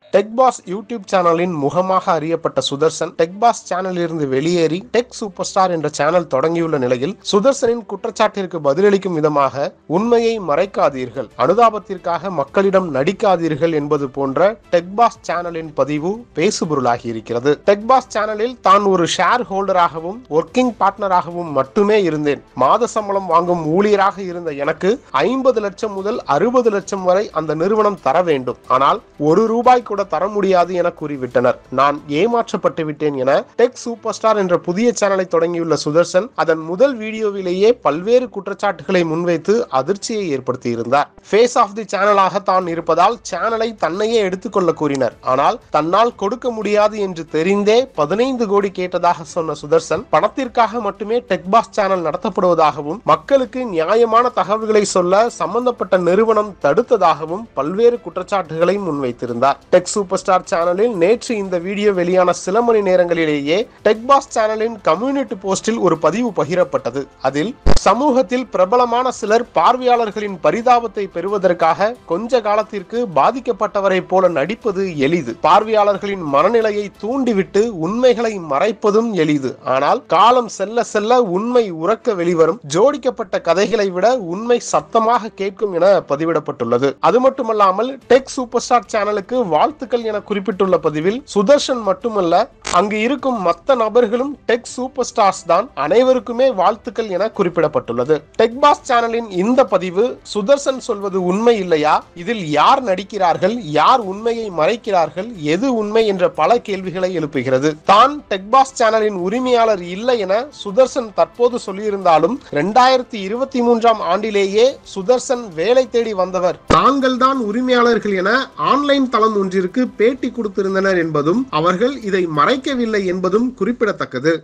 tech pass YouTube சேனலின் முகமாக அறியப்பட்ட சுதர்சன் டெக் பாஸ் சேனலில் இருந்து வெளியேறி டெக் சூப்பர் ஸ்டார் என்ற சேனல் தொடங்கியுள்ள நிலையில் சுதர்சனின் குற்றச்சாட்டிற்கு பதிலளிக்கும் விதமாக உண்மையை மறைக்காதீர்கள் அனுதாபத்திற்காக மக்களிடம் நடிக்காதீர்கள் என்பது போன்ற டெக் பாஸ் சேனலின் பதிவு பேசுபொருளாகி இருக்கிறது டெக் பாஸ் சேனலில் தான் ஒரு ஷேர் ஹோல்டராகவும் ஒர்க்கிங் பார்ட்னராகவும் மட்டுமே இருந்தேன் மாத சம்பளம் வாங்கும் ஊழியராக இருந்த எனக்கு ஐம்பது லட்சம் முதல் அறுபது லட்சம் வரை அந்த நிறுவனம் தர வேண்டும் ஆனால் ஒரு ரூபாய் கூட தர முடியாது என கூறிவிட்டனர் நான் ஏமாற்றப்பட்டு விட்டேன் என டெக் சூப்பர் ஸ்டார் என்ற புதிய சேனலை தொடங்கியுள்ள சுதர்சன் அதன் முதல் வீடியோவிலேயே பல்வேறு குற்றச்சாட்டுகளை முன்வைத்து அதிர்ச்சியை ஏற்படுத்தியிருந்தார் ஃபேஸ் ஆஃப் தி சேனலாக தான் இருப்பதால் சேனலை தன்னையே எடுத்துக்கொள்ள கூறினர் ஆனால் தன்னால் கொடுக்க முடியாது என்று தெரிந்தே பதினைந்து கோடி கேட்டதாக சொன்ன சுதர்சன் பணத்திற்காக மட்டுமே டெக் பாஸ் சேனல் நடத்தப்படுவதாகவும் மக்களுக்கு நியாயமான தகவல்களை சொல்ல சம்பந்தப்பட்ட நிறுவனம் தடுத்ததாகவும் பல்வேறு குற்றச்சாட்டுகளை முன்வைத்திருந்தார் டெக் சூப்பர் ஸ்டார் சேனலில் நேற்று இந்த வீடியோ வெளியான சில மணி நேரங்களிலேயே டெக் பாஸ் சேனலின் கம்யூனிட்டி போஸ்டில் ஒரு பதிவு பகிரப்பட்டது அதில் சமூகத்தில் பிரபலமான சிலர் பார்வையாளர்களின் பரிதாபத்தை பெறுவதற்காக கொஞ்ச காலத்திற்கு பாதிக்கப்பட்டவரை போல நடிப்பது எளிது பார்வையாளர்களின் மனநிலையை தூண்டிவிட்டு உண்மைகளை மறைப்பதும் எளிது ஆனால் காலம் செல்ல செல்ல உண்மை உறக்க வெளிவரும் ஜோடிக்கப்பட்ட கதைகளை விட உண்மை சத்தமாக கேட்கும் என பதிவிடப்பட்டுள்ளது அது மட்டுமல்லாமல் டெக் சூப்பர் ஸ்டார் சேனலுக்கு வாழ்த்துக்கள் என குறிப்பிட்டுள்ள பதிவில் சுதர்ஷன் மட்டுமல்ல அங்கு இருக்கும் மற்ற நபர்களும் டெக் சூப்பர் ஸ்டார்ஸ் தான் அனைவருக்குமே வாழ்த்துக்கள் என குறிப்பிடப்பட்டுள்ளது டெக் பாஸ் சேனலின் இந்த பதிவு சுதர்சன் சொல்வது உண்மை இல்லையா இதில் யார் நடிக்கிறார்கள் யார் உண்மையை மறைக்கிறார்கள் எது உண்மை என்ற பல கேள்விகளை எழுப்புகிறது தான் டெக் பாஸ் சேனலின் உரிமையாளர் இல்லை என சுதர்சன் தற்போது சொல்லியிருந்தாலும் இரண்டாயிரத்தி இருபத்தி மூன்றாம் ஆண்டிலேயே சுதர்சன் வேலை தேடி வந்தவர் தாங்கள் தான் உரிமையாளர்கள் என ஆன்லைன் தளம் ஒன்றிற்கு பேட்டி கொடுத்திருந்தனர் என்பதும் அவர்கள் இதை மறைக்கவில்லை என்பதும் குறிப்பிடத்தக்கது